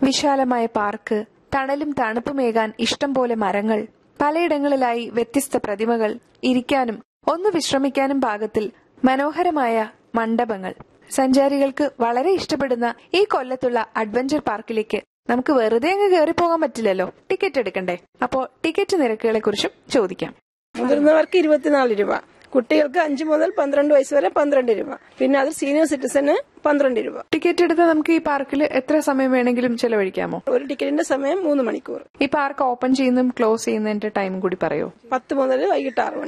വിശാലമായ പാർക്ക് തണലും തണുപ്പുമേകാൻ ഇഷ്ടം പോലെ മരങ്ങൾ പലയിടങ്ങളിലായി വ്യത്യസ്ത പ്രതിമകൾ ഇരിക്കാനും ഒന്ന് വിശ്രമിക്കാനും പാകത്തിൽ മനോഹരമായ മണ്ഡപങ്ങൾ സഞ്ചാരികൾക്ക് വളരെ ഇഷ്ടപ്പെടുന്ന ഈ കൊല്ലത്തുള്ള അഡ്വഞ്ചർ പാർക്കിലേക്ക് നമുക്ക് വെറുതെ അങ്ങ് കയറി പോകാൻ പറ്റില്ലല്ലോ ടിക്കറ്റ് എടുക്കണ്ടേ അപ്പോ ടിക്കറ്റ് നിരക്കുകളെ കുറിച്ചും ചോദിക്കാം മുതിർന്നവർക്ക് ഇരുപത്തിനാല് രൂപ കുട്ടികൾക്ക് അഞ്ചു മുതൽ പന്ത്രണ്ട് വയസ്സ് വരെ പന്ത്രണ്ട് രൂപ പിന്നെ അത് സീനിയർ സിറ്റിസന് പന്ത്രണ്ട് രൂപ ടിക്കറ്റ് എടുത്ത് നമുക്ക് ഈ പാർക്കിൽ എത്ര സമയം വേണമെങ്കിലും ചെലവഴിക്കാമോ ഒരു ടിക്കറ്റിന്റെ സമയം മൂന്ന് മണിക്കൂർ ഈ പാർക്ക് ഓപ്പൺ ചെയ്യുന്നതും ക്ലോസ് ചെയ്യുന്നതിന്റെ ടൈം കൂടി പറയോ പത്ത് മുതൽ വൈകിട്ട് ആറ് മണി